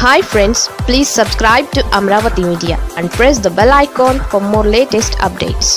hi friends please subscribe to Amaravati media and press the bell icon for more latest updates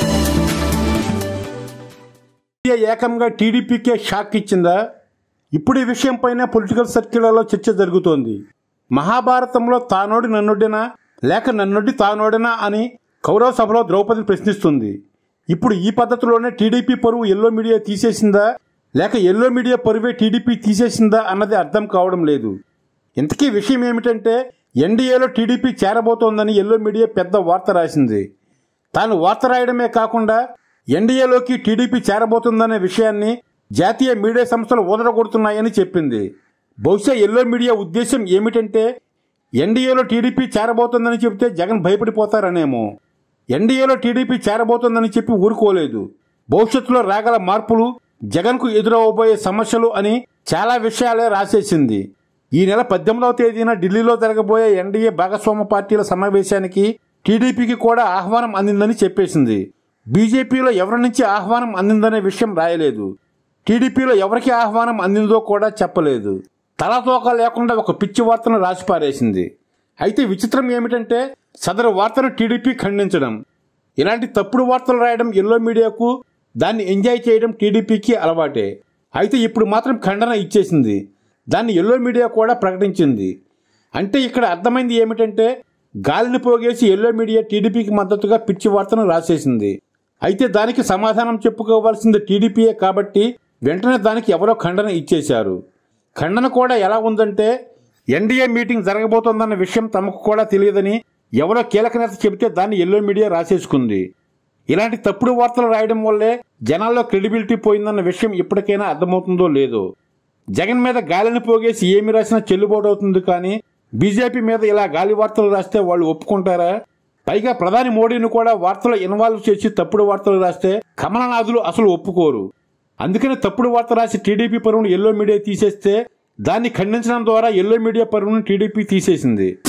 India ఏకంగా టీడీపీకే shock ఇచ్చిందా ఇప్పుడు ఈ విషయంపైనే political సర్కిళ్లలో చర్చ జరుగుతోంది మహాభారతంలో తానోడి నన్నొడ్డినా లేక నన్నొడ్డి తానోడినా అని కౌరవ సభలో ద్రౌపది ప్రశ్నిస్తుంది ఇప్పుడు ఈ పద్ధతిలోనే టీడీపీ పరువు ఎల్లో మీడియా తీసేసిందా లేక ఎల్లో మీడియా పరువే టీడీపీ తీసేసిందా అన్నది అర్థం కావడం లేదు ఇంతకీ విషయం ఏమిటంటే ఎన్డీఏలో టీడీపీ చేరబోతోందని ఎల్లో మీడియా పెద్ద వార్త రాసింది తాను వార్త రాయడమే కాకుండా ఎన్డీఏలోకి టీడీపీ చేరబోతుందనే విషయాన్ని జాతీయ మీడియా సంస్థలు ఊదరగొడుతున్నాయని చెప్పింది బహుశా ఎల్లో మీడియా ఉద్దేశం ఏమిటంటే ఎన్డీఏలో టీడీపీ చేరబోతుందని చెబితే జగన్ భయపడిపోతారనేమో ఎన్డీఏలో టీడీపీ చేరబోతుందని చెప్పి ఊరుకోలేదు భవిష్యత్తులో రాగల మార్పులు జగన్కు ఎదురవబోయే సమస్యలు అని చాలా విషయాలే రాసేసింది ఈ నెల పద్దెనిమిదవ తేదీన ఢిల్లీలో జరగబోయే ఎన్డీఏ భాగస్వామ్య పార్టీల సమావేశానికి టీడీపీకి కూడా ఆహ్వానం అందిందని చెప్పేసింది బీజేపీలో ఎవరి నుంచి ఆహ్వానం అందిందనే విషయం రాయలేదు టీడీపీలో ఎవరికి ఆహ్వానం అందిందో కూడా చెప్పలేదు తలతోక లేకుండా ఒక పిచ్చి వార్తను రాసిపారేసింది అయితే విచిత్రం ఏమిటంటే సదరు వార్తను టీడీపీ ఖండించడం ఇలాంటి తప్పుడు వార్తలు రాయడం ఎల్లో మీడియాకు దాన్ని ఎంజాయ్ చేయడం టీడీపీకి అలవాటే అయితే ఇప్పుడు మాత్రం ఖండన ఇచ్చేసింది దాన్ని ఎల్లో మీడియా కూడా ప్రకటించింది అంటే ఇక్కడ అర్థమైంది ఏమిటంటే గాలిని పోగేసి ఎల్లో మీడియా టీడీపీకి మద్దతుగా పిచ్చి వార్తను రాసేసింది అయితే దానికి సమాధానం చెప్పుకోవాల్సింది టీడీపీయే కాబట్టి వెంటనే దానికి ఎవరో ఖండన ఇచ్చేశారు ఖండన కూడా ఎలా ఉందంటే ఎన్డీఏ మీటింగ్ జరగబోతోందన్న విషయం తమకు కూడా తెలియదని ఎవరో కీలక నేత చెబితే దాన్ని ఎల్లో మీడియా రాసేసుకుంది ఇలాంటి తప్పుడు వార్తలు రాయడం వల్లే జనాల్లో క్రెడిబిలిటీ పోయిందన్న విషయం ఇప్పటికైనా అర్థమవుతుందో లేదో జగన్ మీద గాలిని పోగేసి ఏమి రాసినా చెల్లుబాటు అవుతుంది కానీ బీజేపీ మీద ఇలా గాలి వార్తలు రాస్తే వాళ్ళు ఒప్పుకుంటారా పైగా ప్రధాని మోడీని కూడా వార్తలు ఇన్వాల్వ్ చేసి తప్పుడు వార్తలు రాస్తే కమలనాథులు అసలు ఒప్పుకోరు అందుకని తప్పుడు వార్త రాసి టీడీపీ పరువును ఎల్లో మీడియా తీసేస్తే దాన్ని ఖండించడం ద్వారా ఎల్లో మీడియా పరువును టీడీపీ తీసేసింది